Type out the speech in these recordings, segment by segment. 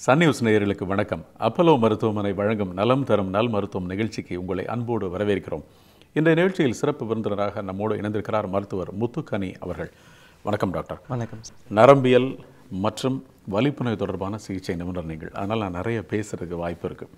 Sun news நேயர்களுக்கு வணக்கம் Apollo மருத்துவமனை வழங்கும் நலம் தரும் நல் மருத்துவம் நிகழ்ச்சிக்கு உங்களை அன்போடு வரவேற்கிறோம் இந்த நிகழ்ச்சியில் சிறப்பு விருந்தினராக நம்மோடு இணைந்திருக்கிறார் மருத்துவர் முத்துக்கனி அவர்கள் வணக்கம் டாக்டர் வணக்கம் சார் நரம்பியல் மற்றும் வலிப்பு நோய் தொடர்பான சிகிச்சை நிபுணர் நீங்கள் அதனால் நான் நிறைய பேசுறதுக்கு வாய்ப்பு இருக்குது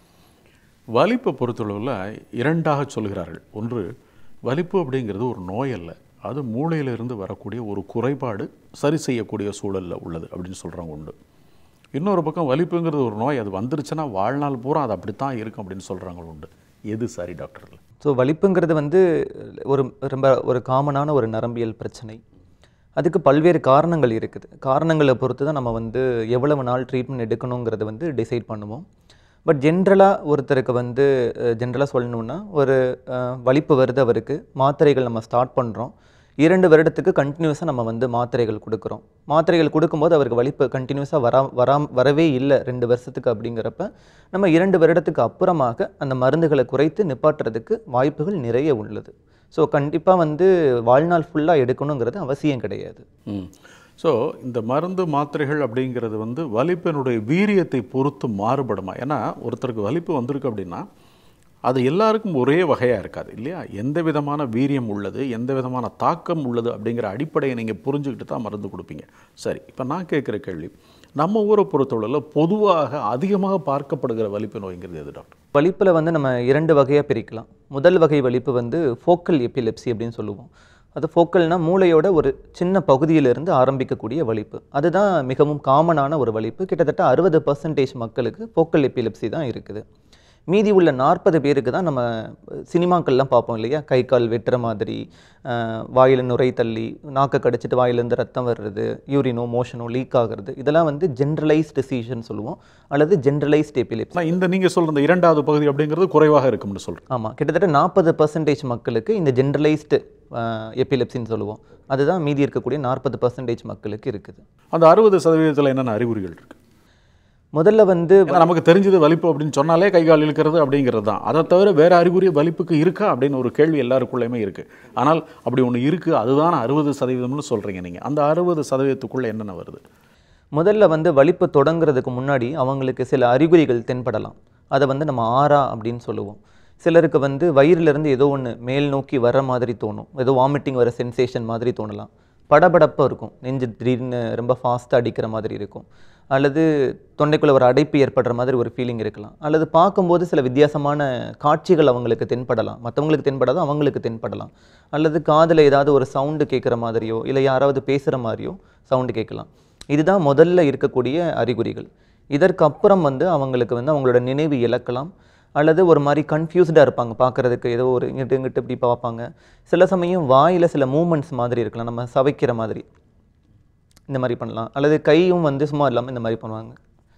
வலிப்பை பொறுத்தளவில் இரண்டாக சொல்கிறார்கள் ஒன்று வலிப்பு அப்படிங்கிறது ஒரு நோய் அல்ல அது மூளையிலிருந்து வரக்கூடிய ஒரு குறைபாடு சரி செய்யக்கூடிய சூழலில் உள்ளது அப்படின்னு சொல்கிறவங்க உண்டு இன்னொரு பக்கம் வலிப்புங்கிறது ஒரு நோய் அது வந்துருச்சுன்னா வாழ்நாள் பூரா அது அப்படித்தான் இருக்கும் அப்படின்னு சொல்கிறவங்க உண்டு எது சரி டாக்டர் ஸோ வலிப்புங்கிறது வந்து ஒரு ரொம்ப ஒரு காமனான ஒரு நரம்பியல் பிரச்சனை அதுக்கு பல்வேறு காரணங்கள் இருக்குது காரணங்களை பொறுத்து தான் நம்ம வந்து எவ்வளவு நாள் ட்ரீட்மெண்ட் எடுக்கணுங்கிறத வந்து டிசைட் பண்ணுவோம் பட் ஜென்ரலாக ஒருத்தருக்கு வந்து ஜென்ரலாக சொல்லணுன்னா ஒரு அஹ், வலிப்பு வருது அவருக்கு மாத்திரைகள் நம்ம ஸ்டார்ட் பண்ணுறோம் இரண்டு வருடத்துக்கு கண்டினியூஸாக நம்ம வந்து மாத்திரைகள் கொடுக்குறோம் மாத்திரைகள் கொடுக்கும்போது அவருக்கு வலிப்பு கண்டினியூஸாக வரா வராம் வரவே இல்லை ரெண்டு வருஷத்துக்கு அப்படிங்கிறப்ப நம்ம இரண்டு வருடத்துக்கு அப்புறமாக அந்த மருந்துகளை குறைத்து நிப்பாட்டுறதுக்கு வாய்ப்புகள் நிறைய உள்ளது ஸோ கண்டிப்பாக வந்து வாழ்நாள் ஃபுல்லாக எடுக்கணுங்கிறது அவசியம் கிடையாது ம் ஸோ இந்த மருந்து மாத்திரைகள் அப்படிங்கிறது வந்து வலிப்பினுடைய வீரியத்தை பொறுத்து மாறுபடுமா ஏன்னா ஒருத்தருக்கு வலிப்பு வந்திருக்கு அப்படின்னா அது எல்லாருக்கும் ஒரே வகையாக இருக்காது இல்லையா எந்த விதமான வீரியம் உள்ளது எந்த விதமான தாக்கம் உள்ளது அப்படிங்கிற அடிப்படையை நீங்கள் புரிஞ்சுக்கிட்டு தான் மருந்து கொடுப்பீங்க சரி இப்போ நான் கேட்குற கேள்வி நம்ம ஊரை பொறுத்தவரையில் பொதுவாக அதிகமாக பார்க்கப்படுகிற வலிப்பு நோய்ங்கிறது எது டாக்டர் வலிப்பில் வந்து நம்ம இரண்டு வகையாக பிரிக்கலாம் முதல் வகை வலிப்பு வந்து ஃபோக்கல் எபிலெப்சி அப்படின்னு சொல்லுவோம் அது ஃபோக்கல்னா மூளையோட ஒரு சின்ன பகுதியிலிருந்து ஆரம்பிக்கக்கூடிய வலிப்பு அதுதான் மிகவும் காமனான ஒரு வலிப்பு கிட்டத்தட்ட அறுபது பர்சன்டேஜ் மக்களுக்கு ஃபோக்கல் எபிலெப்சி தான் இருக்குது மீதி உள்ள நாற்பது பேருக்கு தான் நம்ம சினிமாக்கள்லாம் பார்ப்போம் இல்லையா கை கால் வெட்டுற மாதிரி அஹ், வாயில நுரை தள்ளி நாக்கை கடிச்சிட்டு வாயிலேருந்து ரத்தம் வர்றது யூரினோ மோஷனோ லீக் ஆகுறது இதெல்லாம் வந்து ஜென்ரலைஸ்ட் டிசீஷன் சொல்லுவோம் அல்லது ஜென்ரலைஸ்ட் எபிலெப்சி ஆனால் இந்த நீங்கள் சொல்கிற இந்த இரண்டாவது பகுதி அப்படிங்கிறது குறைவாக இருக்கும்னு சொல்கிறேன் ஆமாம் கிட்டத்தட்ட நாற்பது பர்சன்டேஜ் மக்களுக்கு இந்த ஜென்ரலைஸ்டு எபிலெப்சின்னு சொல்லுவோம் அதுதான் மீதி இருக்கக்கூடிய நாற்பது பர்சன்டேஜ் மக்களுக்கு இருக்குது அந்த அறுபது சதவீதத்தில் என்னென்ன அறிகுறிகள் இருக்குது முதல்ல வந்து ஏன்னா நமக்கு தெரிஞ்சது வலிப்பு அப்படின்னு சொன்னாலே கை கால் இழுக்கிறது அப்படிங்கிறது தான் அதை தவிர வேற அறிகுறி வலிப்புக்கு இருக்கா அப்படின்னு ஒரு கேள்வி எல்லாருக்குள்ளேயுமே இருக்கு ஆனால் அப்படி ஒன்று இருக்கு அதுதான் அறுபது சதவீதம்னு சொல்றீங்க நீங்க அந்த அறுபது சதவீதத்துக்குள்ள என்னென்ன வருது முதல்ல வந்து வலிப்பு தொடங்குறதுக்கு முன்னாடி அவங்களுக்கு சில அறிகுறிகள் தென்படலாம் அதை வந்து நம்ம ஆறா அப்படின்னு சொல்லுவோம் சிலருக்கு வந்து வயிறிலிருந்து ஏதோ ஒன்று மேல் நோக்கி வர மாதிரி தோணும் ஏதோ வாமிட்டிங் வர சென்சேஷன் மாதிரி தோணலாம் படபடப்பாக இருக்கும் நெஞ்சு திடீர்னு ரொம்ப ஃபாஸ்ட்டாக அடிக்கிற மாதிரி இருக்கும் அல்லது தொண்டைக்குள்ள ஒரு அடைப்பு ஏற்படுற மாதிரி ஒரு ஃபீலிங் இருக்கலாம் அல்லது பார்க்கும்போது சில வித்தியாசமான காட்சிகள் அவங்களுக்கு தென்படலாம் மற்றவங்களுக்கு தென்படாத அவங்களுக்கு தென்படலாம் அல்லது காதில் ஏதாவது ஒரு சவுண்டு கேட்குற மாதிரியோ இல்லை யாராவது பேசுகிற மாதிரியோ சவுண்டு கேட்கலாம் இதுதான் முதல்ல இருக்கக்கூடிய அறிகுறிகள் இதற்கு அப்புறம் வந்து அவங்களுக்கு வந்து அவங்களோட நினைவு இழக்கலாம் அல்லது ஒரு மாதிரி கன்ஃபியூஸ்டாக இருப்பாங்க பார்க்குறதுக்கு ஏதோ ஒரு இங்கிட்டு இங்கிட்டு இப்படி பார்ப்பாங்க சில சமயம் வாயில் சில மூமெண்ட்ஸ் மாதிரி இருக்கலாம் நம்ம சவைக்கிற மாதிரி இந்த மாதிரி பண்ணலாம் அல்லது கையும் வந்து சும்மா இல்லாமல் இந்த மாதிரி பண்ணுவாங்க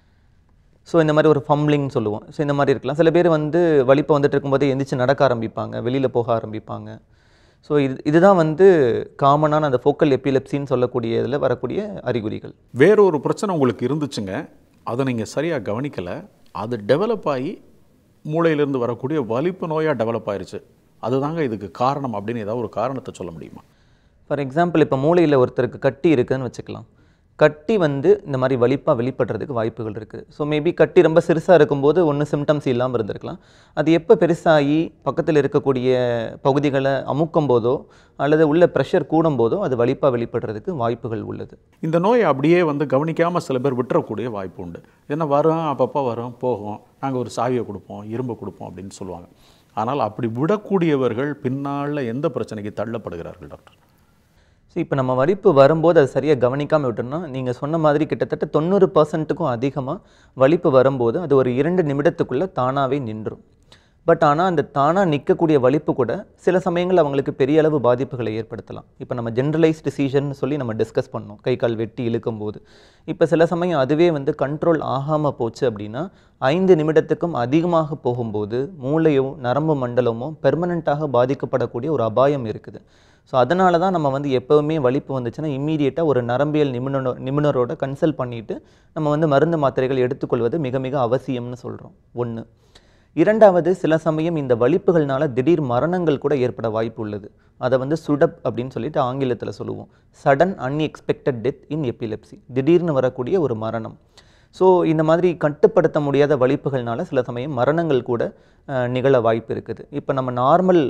ஸோ இந்த மாதிரி ஒரு ஃபம்லிங் சொல்லுவோம் ஸோ இந்த மாதிரி இருக்கலாம் சில பேர் வந்து வலிப்பு வந்துட்டு இருக்கும்போதே எந்திரிச்சு நடக்க ஆரம்பிப்பாங்க வெளியில் போக ஆரம்பிப்பாங்க ஸோ இது இதுதான் வந்து காமனான அந்த ஃபோக்கல் எபிலெப்சின்னு சொல்லக்கூடிய இதில் வரக்கூடிய அறிகுறிகள் வேற ஒரு பிரச்சனை உங்களுக்கு இருந்துச்சுங்க அதை நீங்க சரியா கவனிக்கல அது டெவலப் ஆகி மூளையிலிருந்து வரக்கூடிய வலிப்பு நோயா டெவலப் ஆயிருச்சு அதுதாங்க இதுக்கு காரணம் அப்படின்னு ஏதாவது ஒரு காரணத்தை சொல்ல முடியுமா ஃபார் எக்ஸாம்பிள் இப்போ மூளையில் ஒருத்தருக்கு கட்டி இருக்குதுன்னு வச்சுக்கலாம் கட்டி வந்து இந்த மாதிரி வலிப்பாக வெளிப்படுறதுக்கு வாய்ப்புகள் இருக்குது ஸோ மேபி கட்டி ரொம்ப சிறுசாக இருக்கும்போது ஒன்றும் சிம்டம்ஸ் இல்லாமல் இருந்திருக்கலாம் அது எப்போ பெருசாகி பக்கத்தில் இருக்கக்கூடிய பகுதிகளை அமுக்கும் போதோ அல்லது உள்ள ப்ரெஷர் கூடும் போதோ அது வலிப்பாக வெளிப்படுறதுக்கு வாய்ப்புகள் உள்ளது இந்த நோயை அப்படியே வந்து கவனிக்காமல் சில பேர் விட்டுறக்கூடிய வாய்ப்பு உண்டு ஏன்னா வரும் அப்பப்போ வரும் போகும் நாங்கள் ஒரு சாவியை கொடுப்போம் இரும்பை கொடுப்போம் அப்படின்னு சொல்லுவாங்க ஆனால் அப்படி விடக்கூடியவர்கள் பின்னால் எந்த பிரச்சனைக்கு தள்ளப்படுகிறார்கள் டாக்டர் ஸோ இப்போ நம்ம வலிப்பு வரும்போது அது சரியாக கவனிக்காமல் விட்டோம்னா நீங்கள் சொன்ன மாதிரி கிட்டத்தட்ட தொண்ணூறு பர்சன்ட்டுக்கும் அதிகமாக வலிப்பு வரும்போது அது ஒரு இரண்டு நிமிடத்துக்குள்ளே தானாகவே நின்றும் பட் ஆனால் அந்த தானாக நிற்கக்கூடிய வலிப்பு கூட சில சமயங்கள் அவங்களுக்கு பெரிய அளவு பாதிப்புகளை ஏற்படுத்தலாம் இப்போ நம்ம ஜென்ரலைஸ் டிசிஷன் சொல்லி நம்ம டிஸ்கஸ் பண்ணோம் கை கால் வெட்டி இழுக்கும் போது இப்போ சில சமயம் அதுவே வந்து கண்ட்ரோல் ஆகாமல் போச்சு அப்படின்னா ஐந்து நிமிடத்துக்கும் அதிகமாக போகும்போது மூளையோ நரம்பு மண்டலமோ பெர்மனண்ட்டாக பாதிக்கப்படக்கூடிய ஒரு அபாயம் இருக்குது ஸோ அதனால தான் நம்ம வந்து எப்போவுமே வலிப்பு வந்துச்சுன்னா இம்மீடியட்டாக ஒரு நரம்பியல் நிபுணனோ நிபுணரோட கன்சல்ட் பண்ணிட்டு நம்ம வந்து மருந்து மாத்திரைகள் எடுத்துக்கொள்வது மிக மிக அவசியம்னு சொல்கிறோம் ஒன்று இரண்டாவது சில சமயம் இந்த வலிப்புகள்னால திடீர் மரணங்கள் கூட ஏற்பட வாய்ப்பு உள்ளது அதை வந்து சுடப் அப்படின்னு சொல்லிட்டு ஆங்கிலத்தில் சொல்லுவோம் sudden unexpected death in epilepsy திடீர்னு வரக்கூடிய ஒரு மரணம் ஸோ இந்த மாதிரி கட்டுப்படுத்த முடியாத வலிப்புகள்னால சில சமயம் மரணங்கள் கூட அஹ், நிகழ வாய்ப்பு இருக்குது இப்போ நம்ம நார்மல்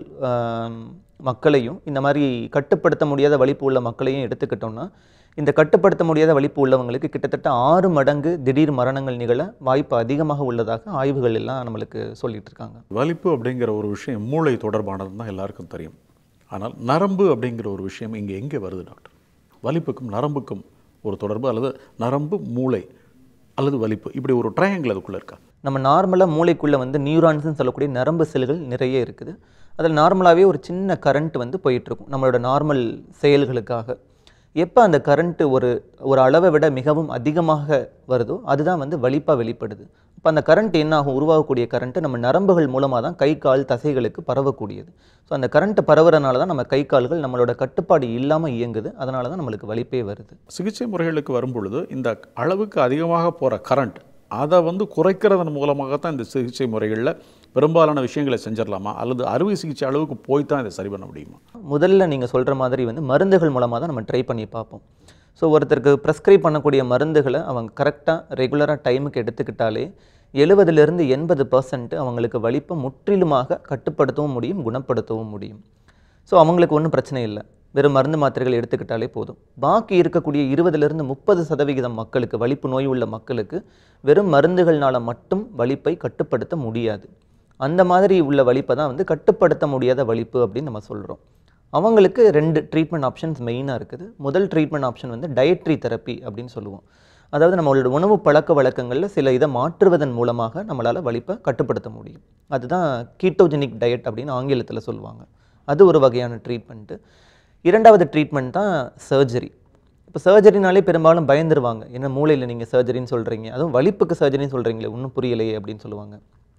மக்களையும் இந்த மாதிரி கட்டுப்படுத்த முடியாத வலிப்பு உள்ள மக்களையும் எடுத்துக்கிட்டோம்னா இந்த கட்டுப்படுத்த முடியாத வலிப்பு உள்ளவங்களுக்கு கிட்டத்தட்ட ஆறு மடங்கு திடீர் மரணங்கள் நிகழ வாய்ப்பு அதிகமாக உள்ளதாக ஆய்வுகள் எல்லாம் நம்மளுக்கு சொல்லிட்டு இருக்காங்க வலிப்பு அப்படிங்கிற ஒரு விஷயம் மூளை தொடர்பானது தான் எல்லாருக்கும் தெரியும் ஆனால் நரம்பு அப்படிங்கிற ஒரு விஷயம் இங்கே எங்கே வருது டாக்டர் வலிப்புக்கும் நரம்புக்கும் ஒரு தொடர்பு அல்லது நரம்பு மூளை அல்லது வலிப்பு இப்படி ஒரு ட்ரையாங்கிள் அதுக்குள்ளே இருக்கா நம்ம நார்மலாக மூளைக்குள்ளே வந்து நியூரான்ஸ்னு சொல்லக்கூடிய நரம்பு செல்கள் நிறைய இருக்குது அதில் நார்மலாகவே ஒரு சின்ன கரண்ட் வந்து போயிட்டுருக்கும் நம்மளோட நார்மல் செயல்களுக்காக எப்போ அந்த கரண்ட்டு ஒரு ஒரு அளவை விட மிகவும் அதிகமாக வருதோ அதுதான் வந்து வலிப்பாக வெளிப்படுது இப்போ அந்த கரண்ட் என்ன ஆகும் உருவாகக்கூடிய கரண்ட்டு நம்ம நரம்புகள் மூலமாக தான் கை கால் தசைகளுக்கு பரவக்கூடியது ஸோ அந்த கரண்ட்டு பரவுறனால தான் நம்ம கை கால்கள் நம்மளோட கட்டுப்பாடு இல்லாமல் இயங்குது அதனால தான் நம்மளுக்கு வலிப்பே வருது சிகிச்சை முறைகளுக்கு வரும்பொழுது இந்த அளவுக்கு அதிகமாக போகிற கரண்ட் அதை வந்து குறைக்கிறதன் மூலமாகத்தான் இந்த சிகிச்சை முறைகளில் பெரும்பாலான விஷயங்களை செஞ்சிடலாமா அல்லது அறுவை சிகிச்சை அளவுக்கு போய் தான் இதை சரி பண்ண முடியுமா முதல்ல நீங்கள் சொல்கிற மாதிரி வந்து மருந்துகள் மூலமாக தான் நம்ம ட்ரை பண்ணி பார்ப்போம் ஸோ ஒருத்தருக்கு ப்ரெஸ்கிரைப் பண்ணக்கூடிய மருந்துகளை அவங்க கரெக்டாக ரெகுலராக டைமுக்கு எடுத்துக்கிட்டாலே எழுபதுலேருந்து எண்பது பர்சன்ட் அவங்களுக்கு வலிப்பை முற்றிலுமாக கட்டுப்படுத்தவும் முடியும் குணப்படுத்தவும் முடியும் ஸோ அவங்களுக்கு ஒன்றும் பிரச்சனை இல்லை வெறும் மருந்து மாத்திரைகள் எடுத்துக்கிட்டாலே போதும் பாக்கி இருக்கக்கூடிய இருபதுலேருந்து முப்பது சதவிகிதம் மக்களுக்கு வலிப்பு நோய் உள்ள மக்களுக்கு வெறும் மருந்துகள்னால மட்டும் வலிப்பை கட்டுப்படுத்த முடியாது அந்த மாதிரி உள்ள வலிப்பை தான் வந்து கட்டுப்படுத்த முடியாத வலிப்பு அப்படின்னு நம்ம சொல்கிறோம் அவங்களுக்கு ரெண்டு ட்ரீட்மெண்ட் ஆப்ஷன்ஸ் மெயினாக இருக்குது முதல் ட்ரீட்மெண்ட் ஆப்ஷன் வந்து டயட்ரி தெரப்பி அப்படின்னு சொல்லுவோம் அதாவது நம்மளோட உணவு பழக்க வழக்கங்களில் சில இதை மாற்றுவதன் மூலமாக நம்மளால் வலிப்பை கட்டுப்படுத்த முடியும் அதுதான் கீட்டோஜெனிக் டயட் அப்படின்னு ஆங்கிலத்தில் சொல்லுவாங்க அது ஒரு வகையான ட்ரீட்மெண்ட்டு இரண்டாவது ட்ரீட்மெண்ட் தான் சர்ஜரி இப்போ சர்ஜரினாலே பெரும்பாலும் பயந்துருவாங்க என்ன மூளையில் நீங்கள் சர்ஜரின்னு சொல்கிறீங்க அதுவும் வலிப்புக்கு சர்ஜரின்னு சொல்கிறீங்களே ஒன்றும் புரியலையே அப்படின்னு சொல்லுவாங்க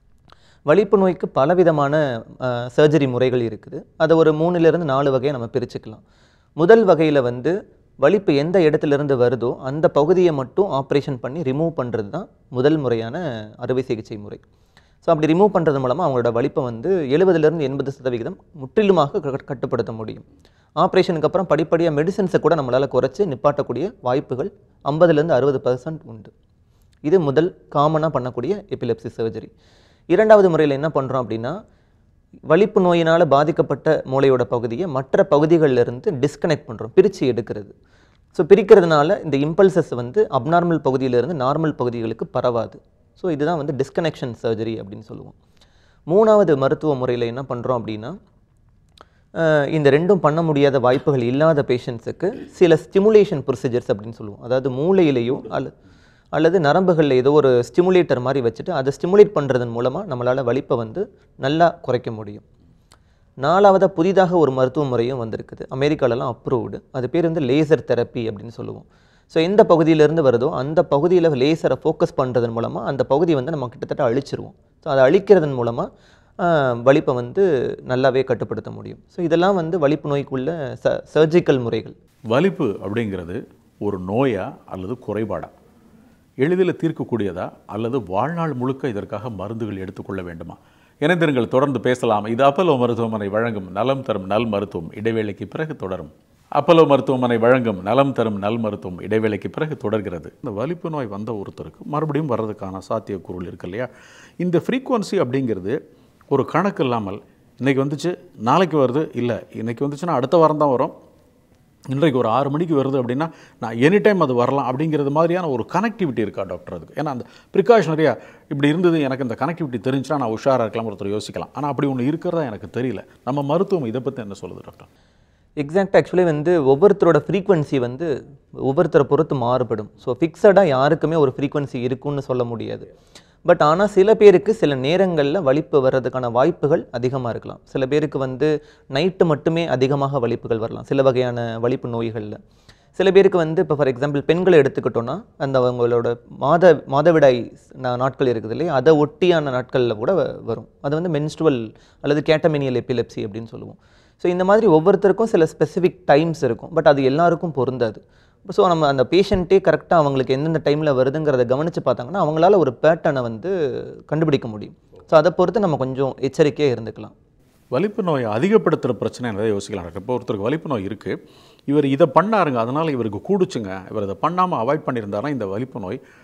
வலிப்பு நோய்க்கு பலவிதமான சர்ஜரி முறைகள் இருக்குது அதை ஒரு மூணுலேருந்து நாலு வகையை நம்ம பிரிச்சுக்கலாம் முதல் வகையில் வந்து வலிப்பு எந்த இடத்துலேருந்து வருதோ அந்த பகுதியை மட்டும் ஆப்ரேஷன் பண்ணி ரிமூவ் பண்ணுறது தான் முதல் முறையான அறுவை சிகிச்சை முறை ஸோ அப்படி ரிமூவ் பண்ணுறது மூலமாக அவங்களோட வலிப்பை வந்து எழுபதுலேருந்து எண்பது சதவிகிதம் முற்றிலுமாக க- கட்டுப்படுத்த முடியும் ஆப்ரேஷனுக்கு அப்புறம் படிப்படியாக மெடிசன்ஸை கூட நம்மளால் குறைச்சி நிப்பாட்டக்கூடிய வாய்ப்புகள் ஐம்பதுலேருந்து அறுபது பர்சன்ட் உண்டு இது முதல் காமனாக பண்ணக்கூடிய எபிலெப்சி சர்ஜரி இரண்டாவது முறையில் என்ன பண்ணுறோம் அப்படின்னா வலிப்பு நோயினால் பாதிக்கப்பட்ட மூளையோட பகுதியை மற்ற பகுதிகளில் இருந்து டிஸ்கனெக்ட் பண்ணுறோம் பிரித்து எடுக்கிறது ஸோ பிரிக்கிறதுனால இந்த இம்பல்சஸ் வந்து அப்நார்மல் பகுதியிலிருந்து நார்மல் பகுதிகளுக்கு பரவாது ஸோ இதுதான் வந்து டிஸ்கனெக்ஷன் சர்ஜரி அப்படின்னு சொல்லுவோம் மூணாவது மருத்துவ முறையில் என்ன பண்ணுறோம் அப்படின்னா அஹ் இந்த ரெண்டும் பண்ண முடியாத வாய்ப்புகள் இல்லாத பேஷண்ட்ஸுக்கு சில ஸ்டிமுலேஷன் ப்ரொசீஜர்ஸ் அப்படின்னு சொல்லுவோம் அதாவது மூளையிலேயோ அல்ல அல்லது நரம்புகளில் ஏதோ ஒரு ஸ்டிமுலேட்டர் மாதிரி வச்சுட்டு அதை ஸ்டிமுலேட் பண்ணுறதன் மூலமாக நம்மளால் வலிப்பை வந்து நல்லா குறைக்க முடியும் நாலாவதாக புதிதாக ஒரு மருத்துவ முறையும் வந்திருக்குது அமெரிக்காலலாம் அப்ரூவ்டு அது பேர் வந்து லேசர் தெரப்பி அப்படின்னு சொல்லுவோம் ஸோ எந்த பகுதியிலேருந்து வருதோ அந்த பகுதியில் லேசரை ஃபோக்கஸ் பண்ணுறதன் மூலமாக அந்த பகுதி வந்து நம்ம கிட்டத்தட்ட அழிச்சிருவோம் ஸோ அதை அழிக்கிறதன் மூலமாக வலிப்பை வந்து நல்லாவே கட்டுப்படுத்த முடியும் ஸோ இதெல்லாம் வந்து வலிப்பு நோய்க்குள்ள ச சர்ஜிக்கல் முறைகள் வலிப்பு அப்படிங்கிறது ஒரு நோயா அல்லது குறைபாடா எளிதில் தீர்க்கக்கூடியதா அல்லது வாழ்நாள் முழுக்க இதற்காக மருந்துகள் எடுத்துக்கொள்ள வேண்டுமா இணைந்திருங்கள் தொடர்ந்து பேசலாம் இது அப்பலோ மருத்துவமனை வழங்கும் நலம் தரும் நல் மருத்துவம் இடைவேளைக்கு பிறகு தொடரும் அப்பலோ மருத்துவமனை வழங்கும் நலம் தரும் நல் மருத்துவம் இடைவேளைக்கு பிறகு தொடர்கிறது இந்த வலிப்பு நோய் வந்த ஒருத்தருக்கு மறுபடியும் வர்றதுக்கான சாத்தியக்கூறுகள் இருக்கு இல்லையா இந்த ஃப்ரீக்குவன்சி அப்படிங்கிறது ஒரு கணக்கு இல்லாமல் இன்றைக்கி வந்துச்சு நாளைக்கு வருது இல்லை இன்றைக்கி வந்துச்சுன்னா அடுத்த வாரம் தான் வரும் இன்றைக்கு ஒரு ஆறு மணிக்கு வருது அப்படின்னா நான் எனி டைம் அது வரலாம் அப்படிங்கிறது மாதிரியான ஒரு கனெக்டிவிட்டி இருக்கா டாக்டர் அதுக்கு ஏன்னா அந்த ப்ரிகாஷனரியாக இப்படி இருந்தது எனக்கு இந்த கனெக்டிவிட்டி தெரிஞ்சுன்னா நான் உஷாராக இருக்கலாம் ஒருத்தர் யோசிக்கலாம் ஆனால் அப்படி ஒன்று இருக்கிறதா எனக்கு தெரியல நம்ம மருத்துவம் இதை பற்றி என்ன சொல்லுது டாக்டர் எக்ஸாக்ட் ஆக்சுவலி வந்து ஒவ்வொருத்தரோட ஃப்ரீக்வன்சி வந்து ஒவ்வொருத்தரை பொறுத்து மாறுபடும் ஸோ ஃபிக்ஸடாக யாருக்குமே ஒரு ஃப்ரீக்வன்சி இருக்குன்னு சொல்ல முடியாது பட் ஆனால் சில பேருக்கு சில நேரங்களில் வலிப்பு வர்றதுக்கான வாய்ப்புகள் அதிகமாக இருக்கலாம் சில பேருக்கு வந்து நைட்டு மட்டுமே அதிகமாக வலிப்புகள் வரலாம் சில வகையான வலிப்பு நோய்களில் சில பேருக்கு வந்து இப்போ ஃபார் எக்ஸாம்பிள் பெண்களை எடுத்துக்கிட்டோன்னா அந்த அவங்களோட மாத மாதவிடாய் நா- நாட்கள் இருக்குது இல்லையா அதை ஒட்டியான நாட்களில் கூட வ- வரும் அது வந்து மென்ஸ்ட்ரல் அல்லது கேட்டமினியல் எபிலெப்சி அப்படின்னு சொல்லுவோம் ஸோ இந்த மாதிரி ஒவ்வொருத்தருக்கும் சில ஸ்பெசிஃபிக் டைம்ஸ் இருக்கும் பட் அது எல்லாருக்கும் பொருந்தாது ஸோ நம்ம அந்த பேஷண்ட்டே கரெக்டாக அவங்களுக்கு எந்தெந்த டைமில் வருதுங்கிறத கவனித்து பார்த்தாங்கன்னா அவங்களால ஒரு பேட்டர்னை வந்து கண்டுபிடிக்க முடியும் ஸோ அதை பொறுத்து நம்ம கொஞ்சம் எச்சரிக்கையாக இருந்துக்கலாம் வலிப்பு நோயை அதிகப்படுத்துகிற பிரச்சனை நிறைய யோசிக்கலாம் டாக்டர் இப்போ ஒருத்தருக்கு வலிப்பு நோய் இருக்குது இவர் இதை பண்ணாருங்க அதனால் இவருக்கு கூடுச்சுங்க இவர் இதை பண்ணாமல் அவாய்ட் பண்ணியிருந்தாருன்னா இந்த வலிப்பு நோய்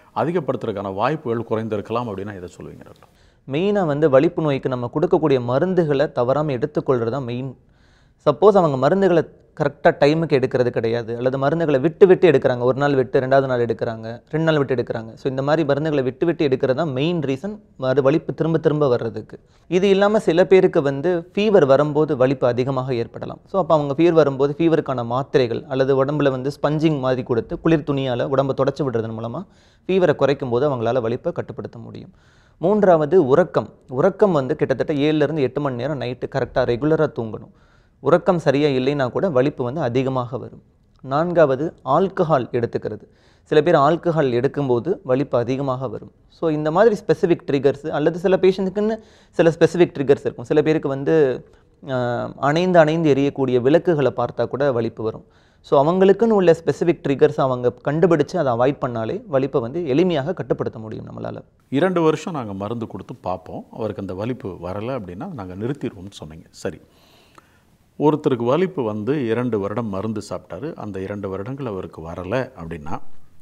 அதிகப்படுத்துறதுக்கான வாய்ப்புகள் குறைந்திருக்கலாம் அப்படின்னா இதை சொல்லுவீங்க டாக்டர் மெயினாக வந்து வலிப்பு நோய்க்கு நம்ம கொடுக்கக்கூடிய மருந்துகளை தவறாமல் எடுத்துக்கொள்கிறது தான் மெயின் சப்போஸ் அவங்க மருந்துகளை கரெக்டாக டைமுக்கு எடுக்கிறது கிடையாது அல்லது மருந்துகளை விட்டு விட்டு எடுக்கிறாங்க ஒரு நாள் விட்டு ரெண்டாவது நாள் எடுக்கிறாங்க ரெண்டு நாள் விட்டு எடுக்கிறாங்க ஸோ இந்த மாதிரி மருந்துகளை விட்டு விட்டு எடுக்கிறது தான் மெயின் ரீசன் அது வலிப்பு திரும்ப திரும்ப வர்றதுக்கு இது இல்லாமல் சில பேருக்கு வந்து ஃபீவர் வரும்போது வலிப்பு அதிகமாக ஏற்படலாம் ஸோ அப்போ அவங்க ஃபீவர் வரும்போது ஃபீவருக்கான மாத்திரைகள் அல்லது உடம்புல வந்து ஸ்பஞ்சிங் மாதிரி கொடுத்து குளிர் துணியால் உடம்பை தொடச்சி விடுறதன் மூலமாக ஃபீவரை குறைக்கும் போது அவங்களால வலிப்பை கட்டுப்படுத்த முடியும் மூன்றாவது உறக்கம் உறக்கம் வந்து கிட்டத்தட்ட ஏழுலேருந்து எட்டு மணி நேரம் நைட்டு கரெக்டாக ரெகுலராக தூங்கணும் உறக்கம் சரியாக இல்லைன்னா கூட வலிப்பு வந்து அதிகமாக வரும் நான்காவது ஆல்கஹால் எடுத்துக்கிறது சில பேர் ஆல்கஹால் எடுக்கும்போது வலிப்பு அதிகமாக வரும் ஸோ இந்த மாதிரி ஸ்பெசிஃபிக் ட்ரிகர்ஸ் அல்லது சில பேஷண்ட்டுக்குன்னு சில ஸ்பெசிஃபிக் ட்ரிகர்ஸ் இருக்கும் சில பேருக்கு வந்து ஆஹ், அணைந்து அணைந்து எரியக்கூடிய விளக்குகளை பார்த்தா கூட வலிப்பு வரும் ஸோ அவங்களுக்குன்னு உள்ள ஸ்பெசிஃபிக் ட்ரிகர்ஸ் அவங்க கண்டுபிடிச்சு அதை அவாய்ட் பண்ணாலே வலிப்பை வந்து எளிமையாக கட்டுப்படுத்த முடியும் நம்மளால் இரண்டு வருஷம் நாங்கள் மருந்து கொடுத்து பார்ப்போம் அவருக்கு அந்த வலிப்பு வரலை அப்படின்னா நாங்கள் நிறுத்திடுவோம்னு சொன்னீங்க சரி ஒருத்தருக்கு வலிப்பு வந்து இரண்டு வருடம் மருந்து சாப்பிட்டாரு அந்த இரண்டு வருடங்கள் அவருக்கு வரலை அப்படின்னா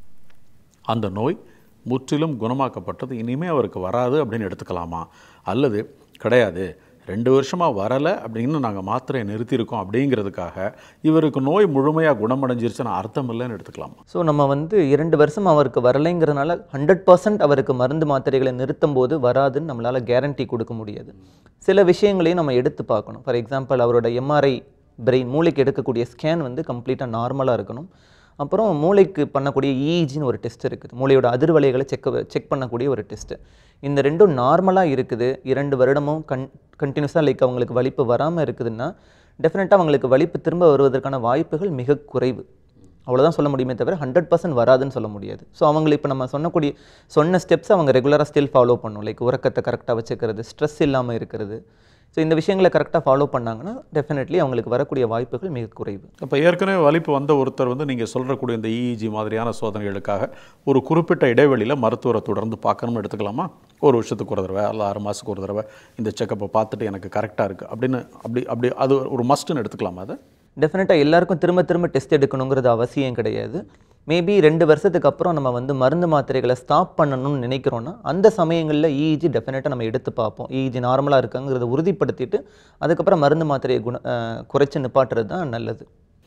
அந்த நோய் முற்றிலும் குணமாக்கப்பட்டது இனிமேல் அவருக்கு வராது அப்படின்னு எடுத்துக்கலாமா அல்லது கிடையாது ரெண்டு வருஷமாக வரலை அப்படின்னு நாங்கள் மாத்திரையை நிறுத்தியிருக்கோம் அப்படிங்கிறதுக்காக இவருக்கு நோய் முழுமையாக குணமடைஞ்சிருச்சுன்னு அர்த்தம் இல்லைன்னு எடுத்துக்கலாமா ஸோ நம்ம வந்து இரண்டு வருஷம் அவருக்கு வரலைங்கிறதுனால ஹண்ட்ரட் பர்சன்ட் அவருக்கு மருந்து மாத்திரைகளை நிறுத்தும் போது வராதுன்னு நம்மளால் கேரண்டி கொடுக்க முடியாது சில விஷயங்களையும் நம்ம எடுத்து பார்க்கணும் ஃபார் எக்ஸாம்பிள் அவரோட எம்ஆர்ஐ பிரெயின் மூளைக்கு எடுக்கக்கூடிய ஸ்கேன் வந்து கம்ப்ளீட்டாக நார்மலாக இருக்கணும் அப்புறம் மூளைக்கு பண்ணக்கூடிய இஇஜின்னு ஒரு டெஸ்ட் இருக்குது மூளையோட அதிர்வலைகளை செக் செக் பண்ணக்கூடிய ஒரு டெஸ்ட்டு இந்த ரெண்டும் நார்மலாக இருக்குது இரண்டு வருடமும் கன் கண்டினியூஸாக லைக் அவங்களுக்கு வலிப்பு வராமல் இருக்குதுன்னா டெஃபினட்டாக அவங்களுக்கு வலிப்பு திரும்ப வருவதற்கான வாய்ப்புகள் மிக குறைவு அவ்வளோதான் சொல்ல முடியுமே தவிர ஹண்ட்ரட் பர்சன்ட் வராதுன்னு சொல்ல முடியாது ஸோ அவங்களுக்கு இப்போ நம்ம சொன்னக்கூடிய சொன்ன ஸ்டெப்ஸ் அவங்க ரெகுலராக ஸ்டில் ஃபாலோ பண்ணும் லைக் உறக்கத்தை கரெக்டாக வச்சுக்கிறது ஸ்ட்ரெஸ் இல்லாமல் இருக்கிறது ஸோ இந்த விஷயங்களை கரெக்டாக ஃபாலோ பண்ணாங்கன்னா டெஃபினெட்லி அவங்களுக்கு வரக்கூடிய வாய்ப்புகள் மிக குறைவு இப்போ ஏற்கனவே வலிப்பு வந்த ஒருத்தர் வந்து நீங்கள் சொல்கிறக்கூடிய இந்த இஇஜி மாதிரியான சோதனைகளுக்காக ஒரு குறிப்பிட்ட இடைவெளியில் மருத்துவரை தொடர்ந்து பார்க்கணும்னு எடுத்துக்கலாமா ஒரு வருஷத்துக்கு ஒரு தடவை அல்ல ஆறு மாதத்துக்கு ஒரு தடவை இந்த செக்கப்பை பார்த்துட்டு எனக்கு கரெக்டாக இருக்குது அப்படின்னு அப்படி அப்படி அது ஒரு மஸ்ட்டுன்னு எடுத்துக்கலாமா அதை டெஃபினட்டாக எல்லாருக்கும் திரும்ப திரும்ப டெஸ்ட் எடுக்கணுங்கிறது அவசியம் கிடையாது மேபி ரெண்டு வருஷத்துக்கு அப்புறம் நம்ம வந்து மருந்து மாத்திரைகளை ஸ்டாப் பண்ணணும்னு நினைக்கிறோன்னா அந்த சமயங்களில் இஇஜி டெஃபினட்டாக நம்ம எடுத்து பார்ப்போம் இஇஜி நார்மலாக இருக்காங்கிறத உறுதிப்படுத்திட்டு அதுக்கப்புறம் மருந்து மாத்திரையை குண அஹ், குறைச்சு நிப்பாட்டுறது தான் நல்லது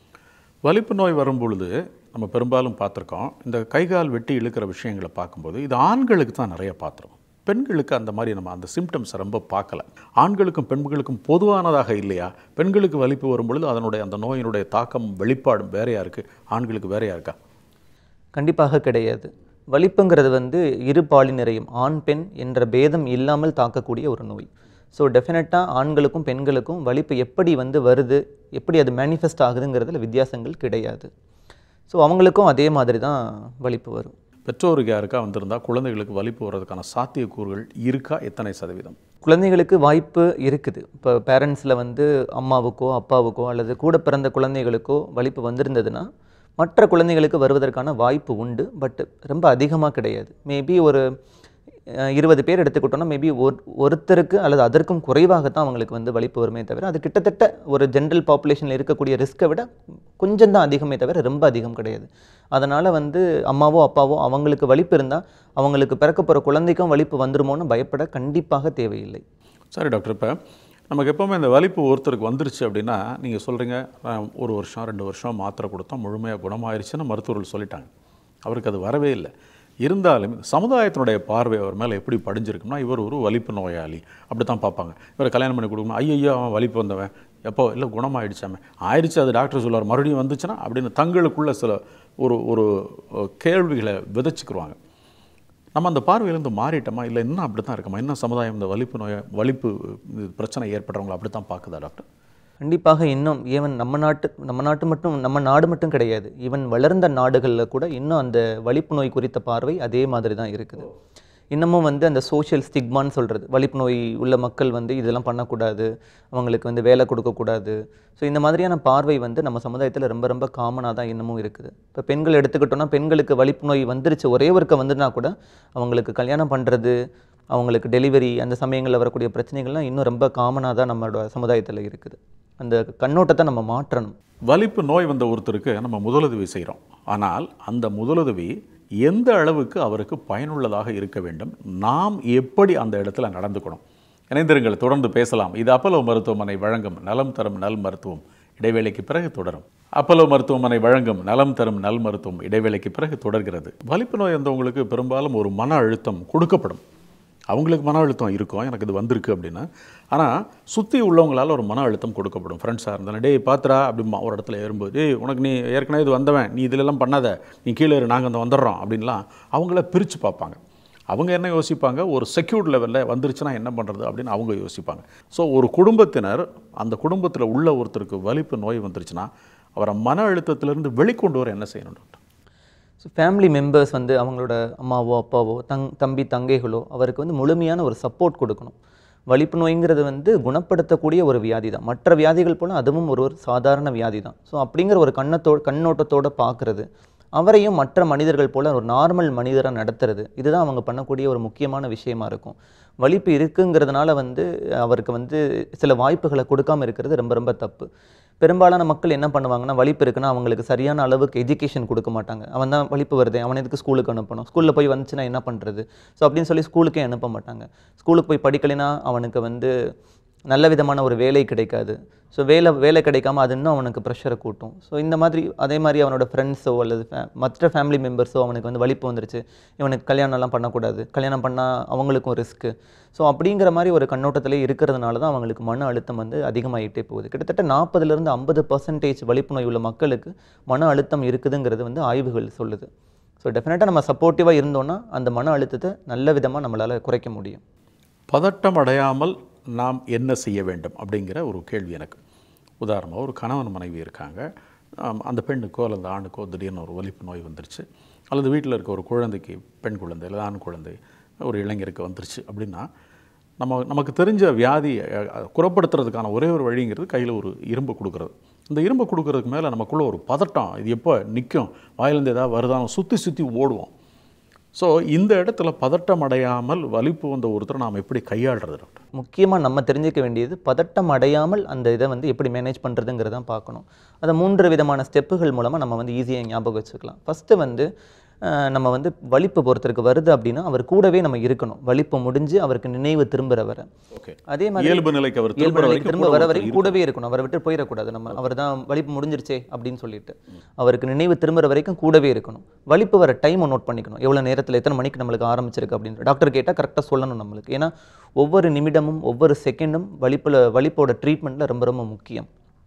வலிப்பு நோய் வரும் பொழுது நம்ம பெரும்பாலும் பார்த்துருக்கோம் இந்த கை கால் வெட்டி இழுக்கிற விஷயங்களை பார்க்கும்போது இது ஆண்களுக்கு தான் நிறைய பார்த்துருக்கோம் பெண்களுக்கு அந்த மாதிரி நம்ம அந்த சிம்டம்ஸை ரொம்ப பார்க்கல ஆண்களுக்கும் பெண்களுக்கும் பொதுவானதாக இல்லையா பெண்களுக்கு வலிப்பு வரும் பொழுது அதனுடைய அந்த நோயினுடைய தாக்கம் வெளிப்பாடும் வேறையாக இருக்குது ஆண்களுக்கு வேறையாக இருக்கா கண்டிப்பாக கிடையாது வலிப்புங்கிறது வந்து இரு பாலினரையும் ஆண் பெண் என்ற பேதம் இல்லாமல் தாக்கக்கூடிய ஒரு நோய் ஸோ டெஃபினட்டாக ஆண்களுக்கும் பெண்களுக்கும் வலிப்பு எப்படி வந்து வருது எப்படி அது மேனிஃபெஸ்ட் ஆகுதுங்கிறதுல வித்தியாசங்கள் கிடையாது ஸோ அவங்களுக்கும் அதே மாதிரி தான் வலிப்பு வரும் பெற்றோருக்கு யாருக்கா வந்திருந்தா குழந்தைகளுக்கு வலிப்பு வர்றதுக்கான சாத்தியக்கூறுகள் இருக்கா எத்தனை சதவீதம் குழந்தைகளுக்கு வாய்ப்பு இருக்குது இப்போ பேரண்ட்ஸில் வந்து அம்மாவுக்கோ அப்பாவுக்கோ அல்லது கூட பிறந்த குழந்தைகளுக்கோ வலிப்பு வந்திருந்ததுன்னா மற்ற குழந்தைகளுக்கு வருவதற்கான வாய்ப்பு உண்டு பட் ரொம்ப அதிகமாக கிடையாது மேபி ஒரு அஹ், இருபது பேர் எடுத்துக்கிட்டோம்னா மேபி ஒரு ஒருத்தருக்கு அல்லது அதற்கும் குறைவாகத்தான் அவங்களுக்கு வந்து வலிப்பு வருமே தவிர அது கிட்டத்தட்ட ஒரு ஜென்ரல் பாப்புலேஷனில் இருக்கக்கூடிய ரிஸ்க்கை விட கொஞ்சம் தான் அதிகமே தவிர ரொம்ப அதிகம் கிடையாது அதனால் வந்து அம்மாவோ அப்பாவோ அவங்களுக்கு வலிப்பு இருந்தால் அவங்களுக்கு பிறக்க போகிற குழந்தைக்கும் வலிப்பு வந்துருமோன்னு பயப்பட கண்டிப்பாக தேவையில்லை சரி டாக்டர் இப்போ நமக்கு எப்போவுமே இந்த வலிப்பு ஒருத்தருக்கு வந்துருச்சு அப்படின்னா நீங்கள் சொல்கிறீங்க ஒரு வருஷம் ரெண்டு வருஷம் மாத்திரை கொடுத்தோம் முழுமையாக குணமாயிருச்சுன்னு மருத்துவர்கள் சொல்லிட்டாங்க அவருக்கு அது வரவே இல்லை இருந்தாலும் சமுதாயத்தினுடைய பார்வை அவர் மேலே எப்படி படிஞ்சிருக்கும்னா இவர் ஒரு வலிப்பு நோயாளி அப்படி தான் பார்ப்பாங்க இவரை கல்யாணம் பண்ணி கொடுக்கணும் ஐயோ அவன் வலிப்பு வந்தவன் எப்போ இல்லை குணமாயிடுச்சாமே ஆயிடுச்சு அது டாக்டர் சொல்லுவார் மறுபடியும் வந்துச்சுன்னா அப்படின்னு தங்களுக்குள்ள சில ஒரு ஒரு அஹ், கேள்விகளை விதைச்சிக்கிருவாங்க நம்ம அந்த பார்வையிலேருந்து மாறிட்டோமா இல்லை இன்னும் அப்படி தான் இருக்கமா இன்னும் சமுதாயம் இந்த வலிப்பு நோயை வலிப்பு இது பிரச்சனை ஏற்படுறவங்களை அப்படி தான் பார்க்குதா டாக்டர் கண்டிப்பாக இன்னும் ஈவன் நம்ம நாட்டு நம்ம நாட்டு மட்டும் நம்ம நாடு மட்டும் கிடையாது ஈவன் வளர்ந்த நாடுகளில் கூட இன்னும் அந்த வலிப்பு நோய் குறித்த பார்வை அதே மாதிரி தான் இருக்குது இன்னமும் வந்து அந்த சோஷியல் ஸ்டிக்மான்னு சொல்கிறது வலிப்பு நோய் உள்ள மக்கள் வந்து இதெல்லாம் பண்ணக்கூடாது அவங்களுக்கு வந்து வேலை கொடுக்கக்கூடாது ஸோ இந்த மாதிரியான பார்வை வந்து நம்ம சமுதாயத்தில் ரொம்ப ரொம்ப காமனாக தான் இன்னமும் இருக்குது இப்போ பெண்கள் எடுத்துக்கிட்டோம்னா பெண்களுக்கு வலிப்பு நோய் வந்துருச்சு ஒரே ஒருக்க வந்துனா கூட அவங்களுக்கு கல்யாணம் பண்ணுறது அவங்களுக்கு டெலிவரி அந்த சமயங்களில் வரக்கூடிய பிரச்சனைகள்லாம் இன்னும் ரொம்ப காமனாக தான் நம்மளோட சமுதாயத்தில் இருக்குது அந்த கண்ணோட்டத்தை நம்ம மாற்றணும் வலிப்பு நோய் வந்த ஒருத்தருக்கு நம்ம முதலுதவி செய்கிறோம் ஆனால் அந்த முதலுதவி எந்த அளவுக்கு அவருக்கு பயனுள்ளதாக இருக்க வேண்டும் நாம் எப்படி அந்த இடத்துல நடந்துக்கணும் இணைந்திருங்கள் தொடர்ந்து பேசலாம் இது அப்பலோ மருத்துவமனை வழங்கும் நலம் தரும் நல் மருத்துவம் இடைவேளைக்கு பிறகு தொடரும் அப்பலோ மருத்துவமனை வழங்கும் நலம் தரும் நல் மருத்துவம் இடைவேளைக்கு பிறகு தொடர்கிறது வலிப்பு நோய் வந்தவங்களுக்கு பெரும்பாலும் ஒரு மன அழுத்தம் கொடுக்கப்படும் அவங்களுக்கு மன அழுத்தம் இருக்கும் எனக்கு இது வந்திருக்கு அப்படின்னு ஆனால் சுற்றி உள்ளவங்களால் ஒரு மன அழுத்தம் கொடுக்கப்படும் ஃப்ரெண்ட்ஸாக இருந்தாலும் டேய் பாத்துரா அப்படிமா ஒரு இடத்துல ஏறும்போது டேய் உனக்கு நீ ஏற்கனவே இது வந்தவன் நீ இதிலெல்லாம் பண்ணாத நீ கீழே இரு நாங்கள் அந்த வந்துடுறோம் அப்படின்லாம் அவங்கள பிரித்து பார்ப்பாங்க அவங்க என்ன யோசிப்பாங்க ஒரு செக்யூர்ட் லெவலில் வந்துருச்சுன்னா என்ன பண்ணுறது அப்படின்னு அவங்க யோசிப்பாங்க ஸோ ஒரு குடும்பத்தினர் அந்த குடும்பத்தில் உள்ள ஒருத்தருக்கு வலிப்பு நோய் வந்துருச்சுன்னா அவரை மன அழுத்தத்திலிருந்து வெளிக்கொண்டு வர என்ன செய்யணும் டாக்டர் ஸோ ஃபேமிலி மெம்பர்ஸ் வந்து அவங்களோட அம்மாவோ அப்பாவோ தங் தம்பி தங்கைகளோ அவருக்கு வந்து முழுமையான ஒரு சப்போர்ட் கொடுக்கணும் வலிப்பு நோய்ங்கிறது வந்து குணப்படுத்தக்கூடிய ஒரு வியாதி தான் மற்ற வியாதிகள் போல அதுவும் ஒரு ஒரு சாதாரண வியாதி தான் ஸோ அப்படிங்கிற ஒரு கண்ணத்தோட கண்ணோட்டத்தோட பார்க்குறது அவரையும் மற்ற மனிதர்கள் போல ஒரு நார்மல் மனிதராக நடத்துறது இதுதான் அவங்க பண்ணக்கூடிய ஒரு முக்கியமான விஷயமா இருக்கும் வலிப்பு இருக்குங்கிறதுனால வந்து அவருக்கு வந்து சில வாய்ப்புகளை கொடுக்காம இருக்கிறது ரொம்ப ரொம்ப தப்பு பெரும்பாலான மக்கள் என்ன பண்ணுவாங்கன்னா வலிப்பு இருக்குன்னா அவங்களுக்கு சரியான அளவுக்கு எஜுகேஷன் கொடுக்க மாட்டாங்க அவன் தான் வலிப்பு வருது அவன் எதுக்கு ஸ்கூலுக்கு அனுப்பணும் ஸ்கூலில் போய் வந்துச்சுன்னா என்ன பண்ணுறது ஸோ அப்படின்னு சொல்லி ஸ்கூலுக்கே அனுப்ப மாட்டாங்க ஸ்கூலுக்கு போய் படிக்கலைன்னா அவனுக்கு வந்து நல்ல விதமான ஒரு வேலை கிடைக்காது ஸோ வேலை வேலை கிடைக்காம அது இன்னும் அவனுக்கு ப்ரெஷரை கூட்டும் ஸோ இந்த மாதிரி அதே மாதிரி அவனோட ஃப்ரெண்ட்ஸோ அல்லது fa- மற்ற ஃபேமிலி மெம்பர்ஸோ அவனுக்கு வந்து வலிப்பு வந்துருச்சு இவனுக்கு கல்யாணம்லாம் பண்ணக்கூடாது கல்யாணம் பண்ணால் அவங்களுக்கும் ரிஸ்க்கு ஸோ அப்படிங்கிற மாதிரி ஒரு கண்ணோட்டத்திலே இருக்கிறதுனால தான் அவங்களுக்கு மன அழுத்தம் வந்து அதிகமாகிட்டே போகுது கிட்டத்தட்ட நாற்பதுலேருந்து ஐம்பது பர்சன்டேஜ் வலிப்பு நோய் உள்ள மக்களுக்கு மன அழுத்தம் இருக்குதுங்கிறது வந்து ஆய்வுகள் சொல்லுது ஸோ டெஃபினட்டாக நம்ம சப்போர்ட்டிவாக இருந்தோம்னா அந்த மன அழுத்தத்தை நல்ல விதமாக நம்மளால் குறைக்க முடியும் பதட்டம் அடையாமல் நாம் என்ன செய்ய வேண்டும் அப்படிங்கிற ஒரு கேள்வி எனக்கு உதாரணமாக ஒரு கணவன் மனைவி இருக்காங்க ஆம், அந்த பெண்ணுக்கோ அல்லது ஆணுக்கோ திடீர்னு ஒரு வலிப்பு நோய் வந்துருச்சு அல்லது வீட்டில் இருக்க ஒரு குழந்தைக்கு பெண் குழந்தை அல்லது ஆண் குழந்தை ஒரு இளைஞருக்கு வந்துருச்சு அப்படின்னா நம்ம நமக்கு தெரிஞ்ச வியாதி அஹ், அஹ், குணப்படுத்துறதுக்கான ஒரே ஒரு வழிங்கிறது கையில் ஒரு இரும்பு கொடுக்குறது இந்த இரும்பு கொடுக்கறதுக்கு மேலே நமக்குள்ள ஒரு பதட்டம் இது எப்போ நிற்கும் வாயிலேருந்து ஏதாவது வருதான்னு சுற்றி சுற்றி ஓடுவோம் ஸோ இந்த இடத்துல பதட்டம் அடையாமல் வலிப்பு வந்த ஒருத்தரை நாம் எப்படி கையாளுறது டாக்டர் முக்கியமாக நம்ம தெரிஞ்சுக்க வேண்டியது பதட்டம் அடையாமல் அந்த இதை வந்து எப்படி மேனேஜ் பண்ணுறதுங்கிறதான் பார்க்கணும் அதை மூன்று விதமான ஸ்டெப்புகள் மூலமாக நம்ம வந்து ஈஸியாக ஞாபகம் வச்சுக்கலாம் ஃபஸ்ட்டு வந்து அஹ், நம்ம வந்து வலிப்பு ஒருத்தருக்கு வருது அப்படின்னா அவர் கூடவே நம்ம இருக்கணும் வலிப்பு முடிஞ்சு அவருக்கு நினைவு திரும்புகிற வரை ஓகே அதே மாதிரி இயல்பு நிலைக்கு அவர் இயல்பு திரும்புற நிலைக்கு வரைக்கும் திரும்ப கூட வர ஒருத்தர் வரைக்கும் கூடவே இருக்கணும் அவரை விட்டு போயிடக்கூடாது நம்ம அவர் தான் வலிப்பு முடிஞ்சிருச்சே அப்படின்னு சொல்லிட்டு அவருக்கு நினைவு திரும்புற வரைக்கும் கூடவே இருக்கணும் வலிப்பு வர டைமை நோட் பண்ணிக்கணும் எவ்வளோ நேரத்தில் எத்தனை மணிக்கு நம்மளுக்கு ஆரம்பிச்சிருக்கு அப்படின்ற டாக்டர் கேட்டால் கரெக்டாக சொல்லணும் நம்மளுக்கு ஏன்னா ஒவ்வொரு நிமிடமும் ஒவ்வொரு செகண்டும் வலிப்பில் வலிப்போட ட்ரீட்மெண்ட்டில் ரொம்ப ரொம்ப முக்கியம்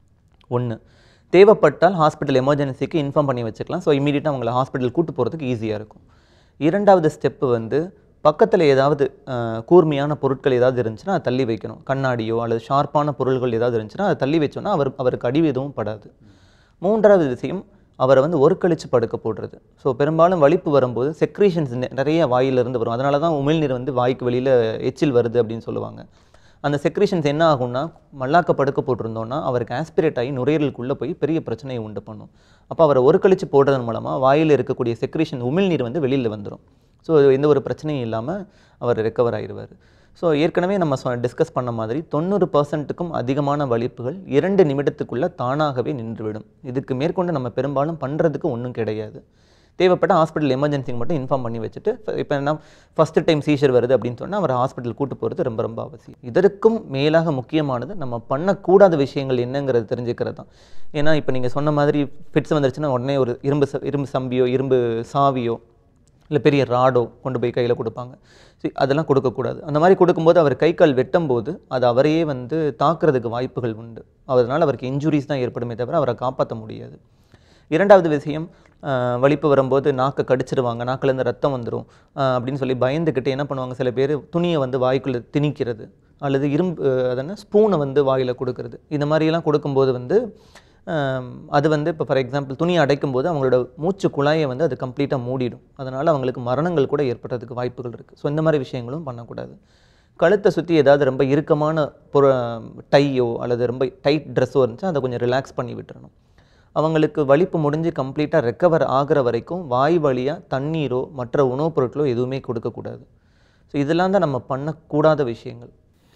ஒன்று தேவைப்பட்டால் ஹாஸ்பிட்டல் எமர்ஜென்சிக்கு இன்ஃபார்ம் பண்ணி வச்சுக்கலாம் ஸோ இமீடியட்டாக அவங்கள ஹாஸ்பிட்டல் கூட்டு போகிறதுக்கு ஈஸியாக இருக்கும் இரண்டாவது ஸ்டெப்பு வந்து பக்கத்தில் ஏதாவது அஹ், கூர்மையான பொருட்கள் ஏதாவது இருந்துச்சுன்னா அதை தள்ளி வைக்கணும் கண்ணாடியோ அல்லது ஷார்ப்பான பொருள்கள் ஏதாவது இருந்துச்சுன்னா அதை தள்ளி வச்சோன்னா அவர் அவருக்கு அடி எதுவும் படாது மூன்றாவது விஷயம் அவரை வந்து ஒருக்களிச்சு படுக்க போடுறது ஸோ பெரும்பாலும் வலிப்பு வரும்போது செக்ரீஷன்ஸ் நிறைய வாயிலிருந்து வரும் அதனால தான் உமிழ்நீர் வந்து வாய்க்கு வெளியில் எச்சில் வருது அப்படின்னு சொல்லுவாங்க அந்த செக்ரீஷன்ஸ் என்ன ஆகும்னா மல்லாக்க படுக்க போட்டிருந்தோம்னா அவருக்கு ஆஸ்பிரேட் ஆகி நுரையீரலுக்குள்ளே போய் பெரிய பிரச்சனையை உண்டு பண்ணும் அப்போ அவரை ஒரு கழிச்சு போடுறதன் மூலமாக வாயில் இருக்கக்கூடிய செக்ரீஷன் உமிழ்நீர் வந்து வெளியில் வந்துடும் ஸோ எந்த ஒரு பிரச்சனையும் இல்லாமல் அவர் ரெக்கவர் ஆயிடுவார் ஸோ ஏற்கனவே நம்ம சொ டிஸ்கஸ் பண்ண மாதிரி தொண்ணூறு பர்சன்ட்டுக்கும் அதிகமான வலிப்புகள் இரண்டு நிமிடத்துக்குள்ளே தானாகவே நின்றுவிடும் இதுக்கு மேற்கொண்டு நம்ம பெரும்பாலும் பண்ணுறதுக்கு ஒன்றும் கிடையாது தேவைப்பட்ட ஹாஸ்பிட்டல் எமர்ஜென்சிக்கு மட்டும் இன்ஃபார்ம் பண்ணி வச்சுட்டு இப்போ என்ன ஃபஸ்ட்டு டைம் சீஷர் வருது அப்படின்னு சொன்னால் அவர் ஹாஸ்பிட்டல் கூட்டு போகிறது ரொம்ப ரொம்ப அவசியம் இதற்கும் மேலாக முக்கியமானது நம்ம பண்ணக்கூடாத விஷயங்கள் என்னங்கிறது தெரிஞ்சுக்கிறது தான் ஏன்னா இப்போ நீங்கள் சொன்ன மாதிரி ஃபிட்ஸ் வந்துருச்சுன்னா உடனே ஒரு இரும்பு ச- இரும்பு சம்பியோ இரும்பு சாவியோ இல்லை பெரிய ராடோ கொண்டு போய் கையில் கொடுப்பாங்க சரி அதெல்லாம் கொடுக்கக்கூடாது அந்த மாதிரி கொடுக்கும்போது அவர் கை கால் வெட்டும் போது அது அவரையே வந்து தாக்குறதுக்கு வாய்ப்புகள் உண்டு அதனால் அவருக்கு இன்ஜுரிஸ் தான் ஏற்படுமே தவிர அவரை காப்பாற்ற முடியாது இரண்டாவது விஷயம் ஆஹ் வலிப்பு வரும்போது நாக்கை கடிச்சிருவாங்க நாக்குலேருந்து ரத்தம் வந்துடும் அப்படின்னு சொல்லி பயந்துக்கிட்டு என்ன பண்ணுவாங்க சில பேர் துணியை வந்து வாய்க்குள்ளே திணிக்கிறது அல்லது இரும்பு அஹ் அது என்ன ஸ்பூனை வந்து வாயில் கொடுக்கறது இந்த மாதிரியெல்லாம் கொடுக்கும்போது வந்து ஆம், அது வந்து இப்போ ஃபார் எக்ஸாம்பிள் துணியை அடைக்கும் போது அவங்களோட மூச்சு குழாயை வந்து அது கம்ப்ளீட்டாக மூடிடும் அதனால் அவங்களுக்கு மரணங்கள் கூட ஏற்படுறதுக்கு வாய்ப்புகள் இருக்குது ஸோ இந்த மாதிரி விஷயங்களும் பண்ணக்கூடாது கழுத்தை சுற்றி ஏதாவது ரொம்ப இறுக்கமான பொரு டையோ அல்லது ரொம்ப டைட் ட்ரெஸ்ஸோ இருந்துச்சா அதை கொஞ்சம் ரிலாக்ஸ் பண்ணி விட்டுறணும் அவங்களுக்கு வலிப்பு முடிஞ்சு கம்ப்ளீட்டாக ரெக்கவர் ஆகிற வரைக்கும் வாய் வழியாக தண்ணீரோ மற்ற உணவுப் பொருட்களோ எதுவுமே கொடுக்கக்கூடாது ஸோ இதெல்லாம் தான் நம்ம பண்ணக்கூடாத விஷயங்கள்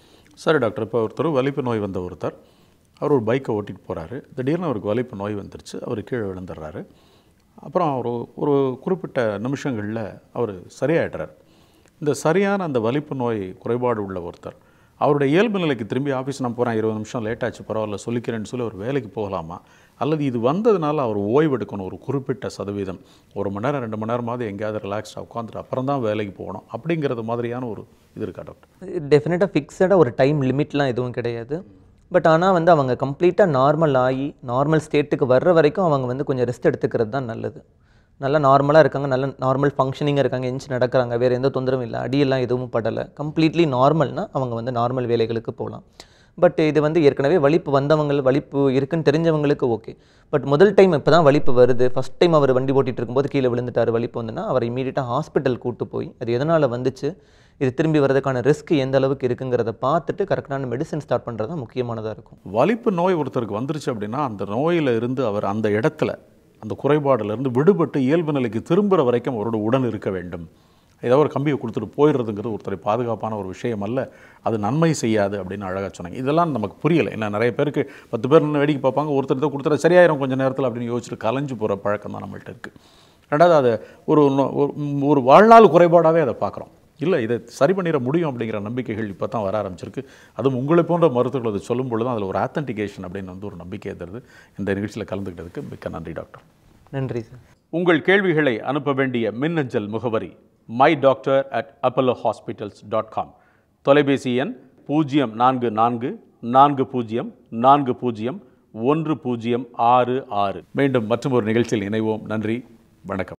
சரி டாக்டர் இப்போ ஒருத்தர் வலிப்பு நோய் வந்த ஒருத்தர் அவர் ஒரு பைக்கை ஓட்டிட்டு போகிறாரு திடீர்னு அவருக்கு வலிப்பு நோய் வந்துருச்சு அவர் கீழே விழுந்துடுறாரு அப்புறம் ஒரு ஒரு குறிப்பிட்ட நிமிஷங்களில் அவர் சரியாயிடுறார் இந்த சரியான அந்த வலிப்பு நோய் குறைபாடு உள்ள ஒருத்தர் அவருடைய இயல்பு நிலைக்கு திரும்பி ஆஃபீஸ் நான் போகிறேன் இருபது நிமிஷம் லேட் ஆச்சு பரவாயில்ல சொல்லிக்கிறேன்னு சொல்லி ஒரு வேலைக்கு போகலாமா அல்லது இது வந்ததுனால அவர் ஓய்வு எடுக்கணும் ஒரு குறிப்பிட்ட சதவீதம் ஒரு மணி நேரம் ரெண்டு மணி நேரமாவது எங்கேயாவது ரிலாக்ஸ்டாக உட்காந்துட்டு அப்புறம் தான் வேலைக்கு போகணும் அப்படிங்கிறது மாதிரியான ஒரு இது இருக்கா டாக்டர் டெஃபினட்டாக ஃபிக்ஸடாக ஒரு டைம் லிமிட்லாம் எதுவும் கிடையாது பட் ஆனால் வந்து அவங்க கம்ப்ளீட்டாக நார்மல் ஆகி நார்மல் ஸ்டேட்டுக்கு வர்ற வரைக்கும் அவங்க வந்து கொஞ்சம் ரெஸ்ட் எடுத்துக்கிறது தான் நல்லது நல்லா நார்மலாக இருக்காங்க நல்ல நார்மல் ஃபங்க்ஷனிங்காக இருக்காங்க எஞ்சி நடக்கிறாங்க வேறு எந்த தொந்தரவும் இல்லை அடியெல்லாம் எதுவும் படலை கம்ப்ளீட்லி நார்மல்னா அவங்க வந்து நார்மல் வேலைகளுக்கு போகலாம் பட் இது வந்து ஏற்கனவே வலிப்பு வந்தவங்க வலிப்பு இருக்குன்னு தெரிஞ்சவங்களுக்கு ஓகே பட் முதல் டைம் இப்போ தான் வலிப்பு வருது ஃபஸ்ட் டைம் அவர் வண்டி ஓட்டிட்டு இருக்கும்போது கீழே விழுந்துட்டார் வலிப்பு வந்துன்னா அவர் இமீடியட்டாக ஹாஸ்பிட்டல் கூட்டு போய் அது எதனால் வந்துச்சு இது திரும்பி வரதுக்கான ரிஸ்க் எந்த அளவுக்கு இருக்குங்கிறத பார்த்துட்டு கரெக்டான மெடிசன் ஸ்டார்ட் பண்ணுறது தான் முக்கியமானதாக இருக்கும் வலிப்பு நோய் ஒருத்தருக்கு வந்துருச்சு அப்படின்னா அந்த நோயில் இருந்து அவர் அந்த இடத்துல அந்த குறைபாடுலேருந்து விடுபட்டு இயல்பு நிலைக்கு திரும்புகிற வரைக்கும் அவரோட உடன் இருக்க வேண்டும் ஏதோ ஒரு கம்பியை கொடுத்துட்டு போயிடுறதுங்கிறது ஒருத்தரை பாதுகாப்பான ஒரு விஷயம் அல்ல அது நன்மை செய்யாது அப்படின்னு அழகாக சொன்னாங்க இதெல்லாம் நமக்கு புரியலை ஏன்னா நிறைய பேருக்கு பத்து பேர் நின்று வேடிக்கை பார்ப்பாங்க ஒருத்தர் இதை கொடுத்துற சரியாயிரும் கொஞ்சம் நேரத்தில் அப்படின்னு யோசிச்சுட்டு கலைஞ்சு போகிற பழக்கம் தான் நம்மள்ட்ட இருக்குது ரெண்டாவது அதை ஒரு நோ- ஒரு- ஒரு வாழ்நாள் குறைபாடாகவே அதை பார்க்குறோம் இல்லை இதை சரி பண்ணிட முடியும் அப்படிங்கிற நம்பிக்கைகள் இப்போ தான் வர ஆரம்பிச்சிருக்கு அதுவும் உங்களை போன்ற மருத்துவர்கள் அதை சொல்லும் பொழுது அதில் ஒரு ஆத்தன்டிகேஷன் அப்படின்னு வந்து ஒரு நம்பிக்கை தருது இந்த நிகழ்ச்சியில் கலந்துக்கிட்டதுக்கு மிக்க நன்றி டாக்டர் நன்றி சார் உங்கள் கேள்விகளை அனுப்ப வேண்டிய மின்னஞ்சல் முகவரி my doctor at Apollo hospitals dot com தொலைபேசி எண் பூஜ்ஜியம் நான்கு நான்கு நான்கு பூஜ்ஜியம் நான்கு பூஜ்ஜியம் ஒன்று பூஜ்ஜியம் ஆறு ஆறு மீண்டும் மற்றும் ஒரு நிகழ்ச்சியில் இணைவோம் நன்றி வணக்கம்